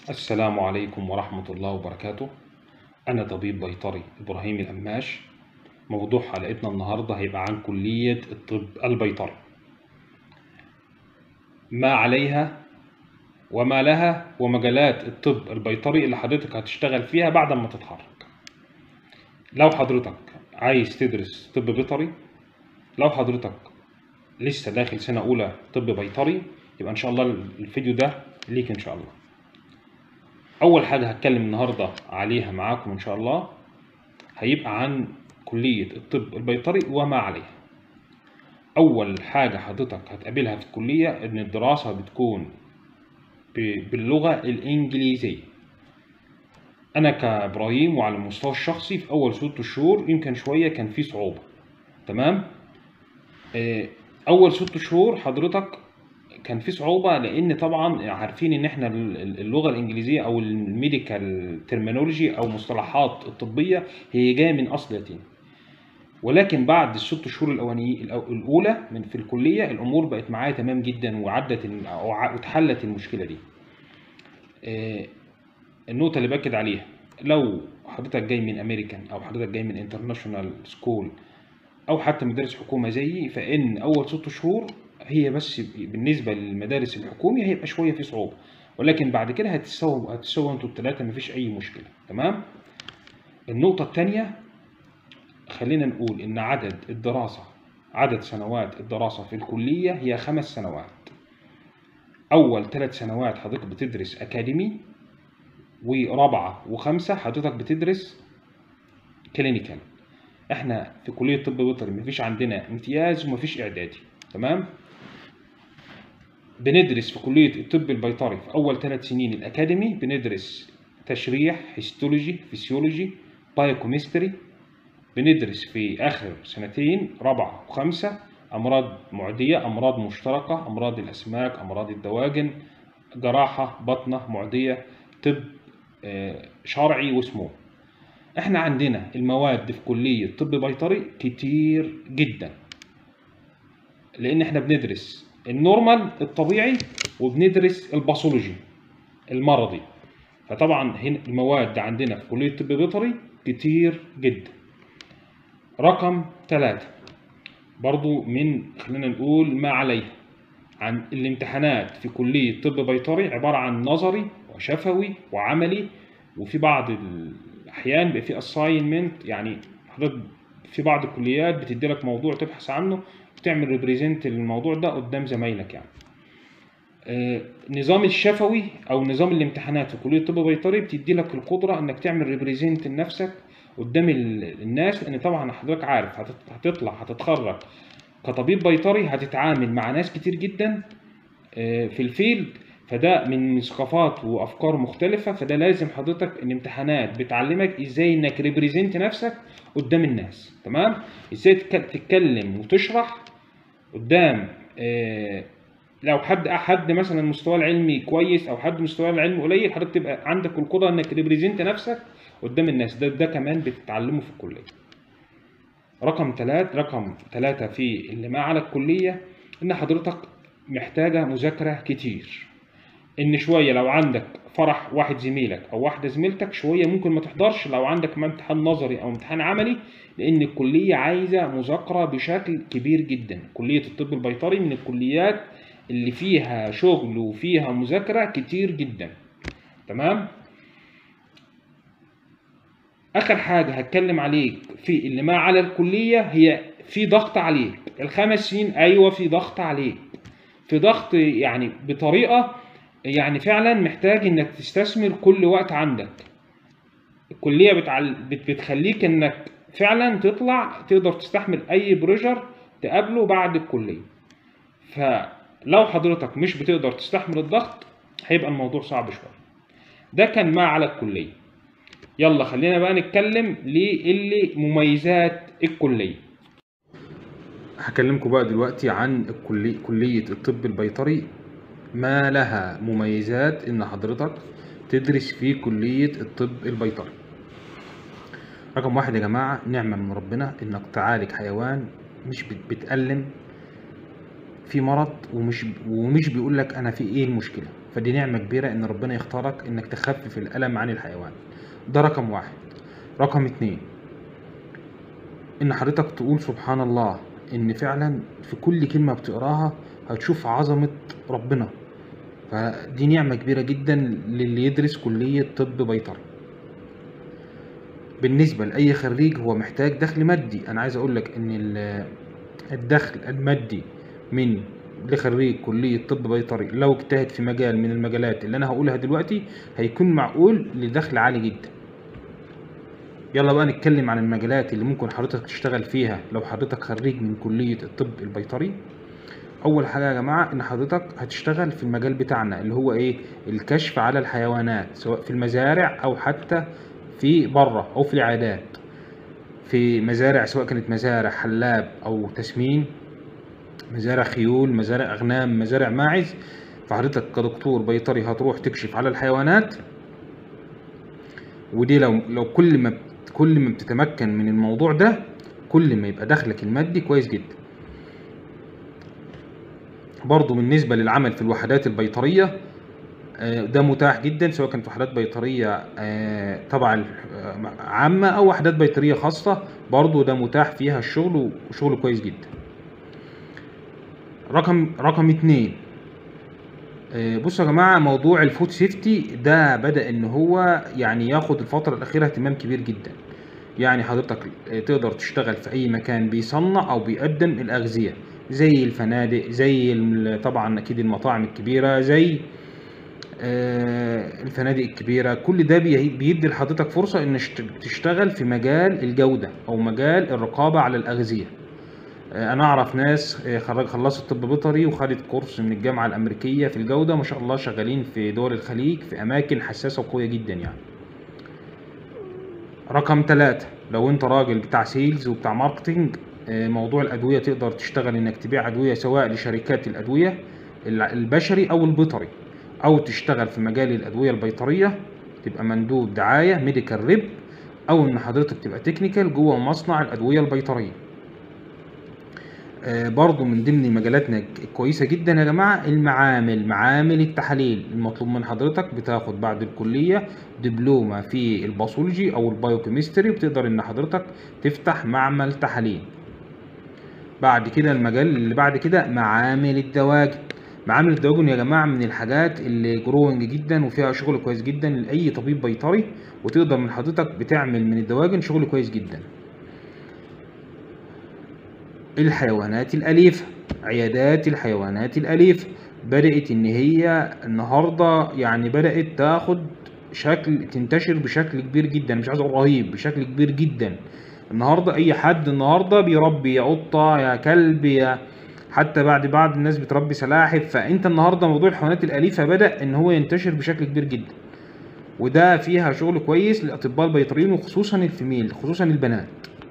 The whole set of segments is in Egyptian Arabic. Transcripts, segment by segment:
السلام عليكم ورحمة الله وبركاته أنا طبيب بيطري إبراهيم القماش موضوع حلقتنا النهاردة هيبقى عن كلية الطب البيطري ما عليها وما لها ومجالات الطب البيطري اللي حضرتك هتشتغل فيها بعد ما تتخرج لو حضرتك عايز تدرس طب بيطري لو حضرتك لسه داخل سنة أولى طب بيطري يبقى إن شاء الله الفيديو ده ليك إن شاء الله أول حاجة هتكلم النهاردة عليها معاكم إن شاء الله هيبقى عن كلية الطب البيطري وما عليها أول حاجة حضرتك هتقابلها في الكلية إن الدراسة بتكون ب- باللغة الإنجليزية أنا كإبراهيم وعلى المستوى الشخصي في أول ست شهور يمكن شوية كان في صعوبة تمام آه، أول ست شهور حضرتك كان في صعوبة لأن طبعا عارفين إن إحنا ال- اللغة الإنجليزية أو الميديكال ترمينولوجي أو مصطلحات الطبية هي جاية من أصل لاتيني ولكن بعد الست شهور الأولانية الأو- الأولى من في الكلية الأمور بقت معايا تمام جدا وعدت ال- أو ع- واتحلت المشكلة دي. آه، النقطة اللي باكد عليها لو حضرتك جاي من أمريكان أو حضرتك جاي من انترناشونال سكول أو حتى مدارس حكومة زيي فإن أول ست شهور هي بس بالنسبة للمدارس الحكومية هيبقى شوية في صعوبة ولكن بعد كده هتستووا هتستووا انتوا التلاتة مفيش أي مشكلة تمام؟ النقطة التانية خلينا نقول إن عدد الدراسة عدد سنوات الدراسة في الكلية هي خمس سنوات أول ثلاث سنوات حضرتك بتدرس أكاديمي ورابعة وخمسة حضرتك بتدرس كلينيكال احنا في كلية طب بيطري مفيش عندنا امتياز ومفيش إعدادي تمام بندرس في كلية الطب البيطري في أول ثلاث سنين الأكاديمي بندرس تشريح هيستولوجي فيسيولوجي بايوكيمستري بندرس في آخر سنتين رابعة وخمسة أمراض معدية أمراض مشتركة أمراض الأسماك أمراض الدواجن جراحة بطنة معدية طب آه، شرعي وسموم احنا عندنا المواد في كلية طب بيطري كتير جدا لان احنا بندرس النورمال الطبيعي وبندرس الباثولوجي المرضي فطبعا هنا المواد عندنا في كلية طب بيطري كتير جدا رقم ثلاثة برضو من خلينا نقول ما عليه عن الامتحانات في كلية طب بيطري عبارة عن نظري وشفوي وعملي وفي بعض الأحيان بيبقى في assignment يعني حضرتك في بعض الكليات بتدي لك موضوع تبحث عنه وتعمل ريبريزنت للموضوع ده قدام زمايلك يعني. آه، نظام الشفوي او نظام الامتحانات في كليه طب بيطري بتدي لك القدره انك تعمل ريبريزنت لنفسك قدام ال- الناس لان طبعا حضرتك عارف هتت- هتطلع هتتخرج كطبيب بيطري هتتعامل مع ناس كتير جدا آه، في الفيلد فده من ثقافات وافكار مختلفه فده لازم حضرتك الامتحانات بتعلمك ازاي انك ريبريزنت نفسك قدام الناس تمام ازاي تك- تتكلم وتشرح قدام آه، لو حد حد مثلا مستواه العلمي كويس او حد مستواه العلمي قليل حضرتك تبقى عندك القدره انك ريبريزنت نفسك قدام الناس ده ده كمان بتتعلمه في الكليه رقم ثلاث رقم ثلاثة في اللي ما على الكلية إن حضرتك محتاجة مذاكرة كتير إن شوية لو عندك فرح واحد زميلك أو واحدة زميلتك شوية ممكن ما تحضرش لو عندك كمان امتحان نظري أو امتحان عملي لأن الكلية عايزة مذاكرة بشكل كبير جدا كلية الطب البيطري من الكليات اللي فيها شغل وفيها مذاكرة كتير جدا تمام اخر حاجه هتكلم عليك في اللي ما على الكليه هي في ضغط عليك الخمس سنين ايوه في ضغط عليك في ضغط يعني بطريقه يعني فعلا محتاج انك تستثمر كل وقت عندك الكليه بتعل... بت... بتخليك انك فعلا تطلع تقدر تستحمل اي بريشر تقابله بعد الكليه فلو حضرتك مش بتقدر تستحمل الضغط هيبقى الموضوع صعب شويه ده كان ما على الكليه يلا خلينا بقى نتكلم ليه اللي مميزات الكلية هكلمكم بقى دلوقتي عن الكلية كلية الطب البيطري ما لها مميزات ان حضرتك تدرس في كلية الطب البيطري رقم واحد يا جماعة نعمة من ربنا انك تعالج حيوان مش بت- بتألم في مرض ومش ومش بيقول لك انا في ايه المشكله فدي نعمة كبيرة ان ربنا يختارك انك تخفف الألم عن الحيوان ده رقم واحد رقم اتنين ان حضرتك تقول سبحان الله ان فعلا في كل كلمة بتقراها هتشوف عظمة ربنا فدي نعمة كبيرة جدا للي يدرس كلية طب بيطري بالنسبة لأي خريج هو محتاج دخل مادي أنا عايز أقول لك إن ال- الدخل المادي من لخريج كلية طب بيطري لو اجتهد في مجال من المجالات اللي أنا هقولها دلوقتي هيكون معقول لدخل عالي جدا يلا بقى نتكلم عن المجالات اللي ممكن حضرتك تشتغل فيها لو حضرتك خريج من كلية الطب البيطري اول حاجه يا جماعه ان حضرتك هتشتغل في المجال بتاعنا اللي هو ايه الكشف على الحيوانات سواء في المزارع او حتى في بره او في العيادات في مزارع سواء كانت مزارع حلاب او تسمين مزارع خيول مزارع اغنام مزارع ماعز فحضرتك كدكتور بيطري هتروح تكشف على الحيوانات ودي لو لو كل ما كل ما بتتمكن من الموضوع ده كل ما يبقى دخلك المادي كويس جدا برضو بالنسبة للعمل في الوحدات البيطرية آه، ده متاح جدا سواء كانت وحدات بيطرية آه، تبع ال- آه، عامة أو وحدات بيطرية خاصة برضو ده متاح فيها الشغل وشغل كويس جدا رقم رقم اتنين آه، بصوا يا جماعة موضوع الفود سيفتي ده بدأ إن هو يعني ياخد الفترة الأخيرة اهتمام كبير جدا يعني حضرتك آه، تقدر تشتغل في أي مكان بيصنع أو بيقدم الأغذية زي الفنادق زي ال- طبعا أكيد المطاعم الكبيرة زي آه، الفنادق الكبيرة كل ده بي- بيدي لحضرتك فرصة إن شت- تشتغل في مجال الجودة أو مجال الرقابة على الأغذية آه، أنا أعرف ناس آه، خرج خلصت طب بيطري وخدت كورس من الجامعة الأمريكية في الجودة ما شاء الله شغالين في دول الخليج في أماكن حساسة وقوية جدا يعني رقم ثلاثة لو انت راجل بتاع سيلز وبتاع ماركتينج آه، موضوع الأدوية تقدر تشتغل انك تبيع أدوية سواء لشركات الأدوية الع- البشري أو البيطري أو تشتغل في مجال الأدوية البيطرية تبقى مندوب دعاية ميديكال ريب أو إن حضرتك تبقى تكنيكال جوه مصنع الأدوية البيطرية آه، برضو من ضمن مجالاتنا الكويسة جدا يا جماعة المعامل معامل التحاليل المطلوب من حضرتك بتاخد بعد الكلية دبلومة في الباثولوجي أو البايوكيمستري بتقدر إن حضرتك تفتح معمل تحاليل بعد كده المجال اللي بعد كده معامل الدواجن معامل الدواجن يا جماعة من الحاجات اللي جروينج جدا وفيها شغل كويس جدا لأي طبيب بيطري وتقدر من حضرتك بتعمل من الدواجن شغل كويس جدا الحيوانات الأليفة عيادات الحيوانات الأليفة بدأت إن هي النهاردة يعني بدأت تاخد شكل تنتشر بشكل كبير جدا مش عايز أقول رهيب بشكل كبير جدا النهاردة أي حد النهاردة بيربي يا قطة يا كلب يا حتى بعد بعض الناس بتربي سلاحف فأنت النهاردة موضوع الحيوانات الأليفة بدأ إن هو ينتشر بشكل كبير جدا وده فيها شغل كويس للأطباء البيطريين وخصوصا الفيميل خصوصا البنات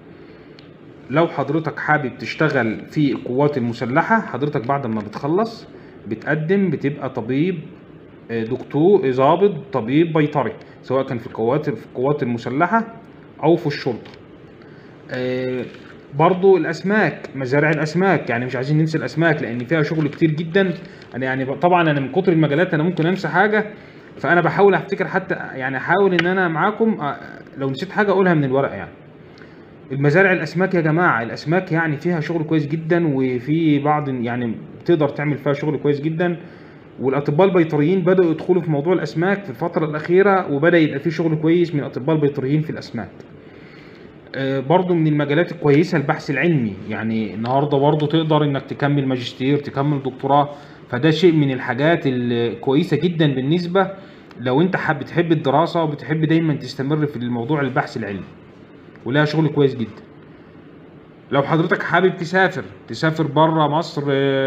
لو حضرتك حابب تشتغل في القوات المسلحة حضرتك بعد ما بتخلص بتقدم بتبقى طبيب آه، دكتور ضابط طبيب بيطري سواء كان في القوات في القوات المسلحة أو في الشرطة آه، برضو الأسماك مزارع الأسماك يعني مش عايزين ننسى الأسماك لأن فيها شغل كتير جدا أنا يعني طبعا أنا من كتر المجالات أنا ممكن أنسى حاجة فأنا بحاول أفتكر حتى يعني أحاول إن أنا معاكم آه، لو نسيت حاجة أقولها من الورق يعني المزارع الاسماك يا جماعه الاسماك يعني فيها شغل كويس جدا وفي بعض يعني تقدر تعمل فيها شغل كويس جدا والاطباء البيطريين بداوا يدخلوا في موضوع الاسماك في الفتره الاخيره وبدا يبقى في شغل كويس من الاطباء البيطريين في الاسماك آه، برضو من المجالات الكويسه البحث العلمي يعني النهارده برضو تقدر انك تكمل ماجستير تكمل دكتوراه فده شيء من الحاجات الكويسه جدا بالنسبه لو انت حابب بتحب الدراسه وبتحب دايما تستمر في الموضوع البحث العلمي ولها شغل كويس جدا لو حضرتك حابب تسافر تسافر بره مصر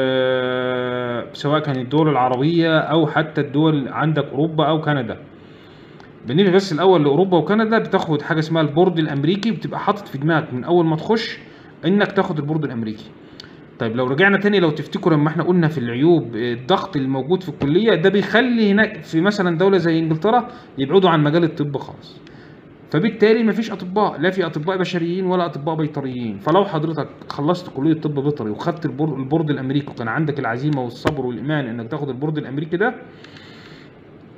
آه، سواء كانت الدول العربية أو حتى الدول عندك أوروبا أو كندا بالنسبة بس الأول لأوروبا وكندا بتاخد حاجة اسمها البورد الأمريكي بتبقى حاطط في دماغك من أول ما تخش إنك تاخد البورد الأمريكي طيب لو رجعنا تاني لو تفتكروا لما احنا قلنا في العيوب آه، الضغط الموجود في الكلية ده بيخلي هناك في مثلا دولة زي انجلترا يبعدوا عن مجال الطب خالص فبالتالي مفيش اطباء لا في اطباء بشريين ولا اطباء بيطريين فلو حضرتك خلصت كليه طب بيطري وخدت البور- البورد الامريكي وكان عندك العزيمه والصبر والايمان انك تاخد البورد الامريكي ده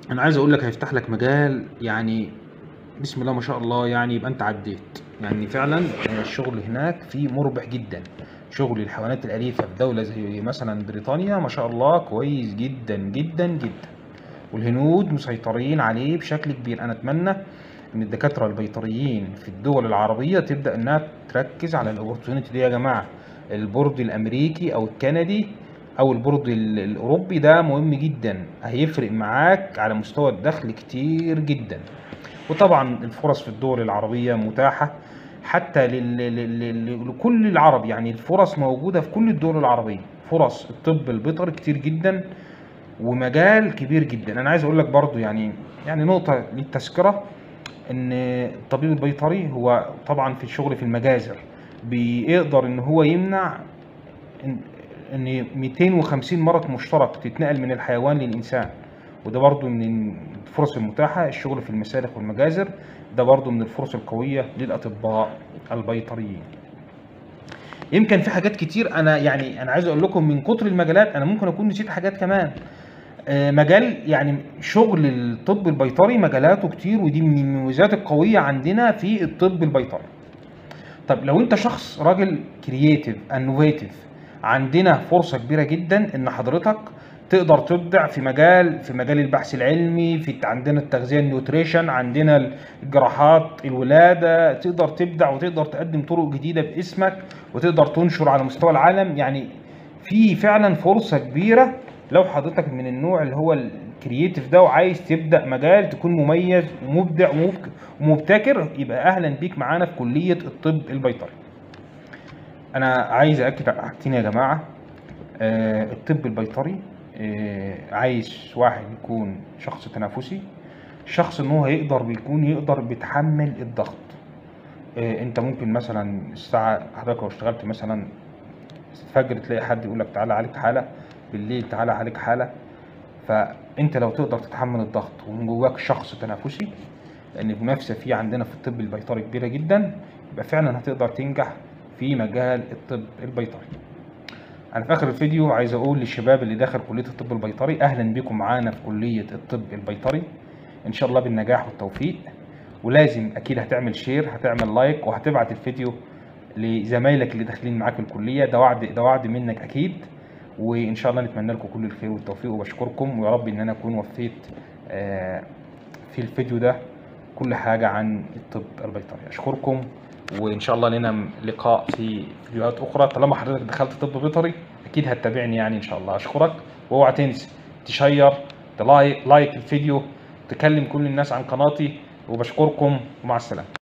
انا عايز اقول لك هيفتح لك مجال يعني بسم الله ما شاء الله يعني يبقى انت عديت يعني فعلا الشغل هناك فيه مربح جدا شغل الحيوانات الأليفة في دولة زي مثلا بريطانيا ما شاء الله كويس جدا جدا جدا والهنود مسيطرين عليه بشكل كبير انا اتمنى ان الدكاترة البيطريين في الدول العربية تبدأ انها تركز على الاوبورتيونيتي دي يا جماعة البورد الامريكي او الكندي او البورد ال- الاوروبي ده مهم جدا هيفرق معاك على مستوى الدخل كتير جدا وطبعا الفرص في الدول العربية متاحة حتى لل... لل... لل- لكل العرب يعني الفرص موجودة في كل الدول العربية فرص الطب البيطري كتير جدا ومجال كبير جدا انا عايز اقول لك برضو يعني يعني نقطة للتذكرة ان الطبيب البيطري هو طبعا في الشغل في المجازر بيقدر ان هو يمنع ان ان 250 مرض مشترك تتنقل من الحيوان للانسان وده برضو من الفرص المتاحة الشغل في المسالخ والمجازر ده برضو من الفرص القوية للأطباء البيطريين يمكن في حاجات كتير انا يعني انا عايز اقول لكم من كتر المجالات انا ممكن اكون نسيت حاجات كمان آه، مجال يعني شغل الطب البيطري مجالاته كتير ودي من المميزات القوية عندنا في الطب البيطري طب لو انت شخص راجل كرييتيف انوفيتيف عندنا فرصة كبيرة جدا ان حضرتك تقدر تبدع في مجال في مجال البحث العلمي في عندنا التغذية النيوتريشن عندنا الجراحات الولادة تقدر تبدع وتقدر تقدم طرق جديدة باسمك وتقدر تنشر على مستوى العالم يعني في فعلا فرصة كبيرة لو حضرتك من النوع اللي هو الكرييتيف ده وعايز تبدأ مجال تكون مميز ومبدع ومبك- ومبتكر يبقى اهلا بيك معانا في كلية الطب البيطري انا عايز اكد على حاجتين يا جماعة آه، الطب البيطري آه، عايز واحد يكون شخص تنافسي شخص ان هو يقدر بيكون يقدر بيتحمل الضغط آه، انت ممكن مثلا الساعة حضرتك لو اشتغلت مثلا الفجر تلاقي حد يقول لك تعالى عليك حالة بالليل تعالى عليك حالة فانت لو تقدر تتحمل الضغط ومن جواك شخص تنافسي لان المنافسة فيه عندنا في الطب البيطري كبيرة جدا يبقى فعلا هتقدر تنجح في مجال الطب البيطري انا في اخر الفيديو عايز اقول للشباب اللي داخل كليه الطب البيطري اهلا بكم معانا في كليه الطب البيطري ان شاء الله بالنجاح والتوفيق ولازم اكيد هتعمل شير هتعمل لايك وهتبعت الفيديو لزمايلك اللي داخلين معاك الكليه ده وعد ده وعد منك اكيد وان شاء الله نتمنى لكم كل الخير والتوفيق وبشكركم ويا رب ان انا اكون وفيت آه، في الفيديو ده كل حاجه عن الطب البيطري اشكركم وان شاء الله لنا لقاء في فيديوهات اخرى طالما حضرتك دخلت طب بيطري اكيد هتتابعني يعني ان شاء الله اشكرك واوعى تنسى تشير تلايك لايك الفيديو تكلم كل الناس عن قناتي وبشكركم ومع السلامه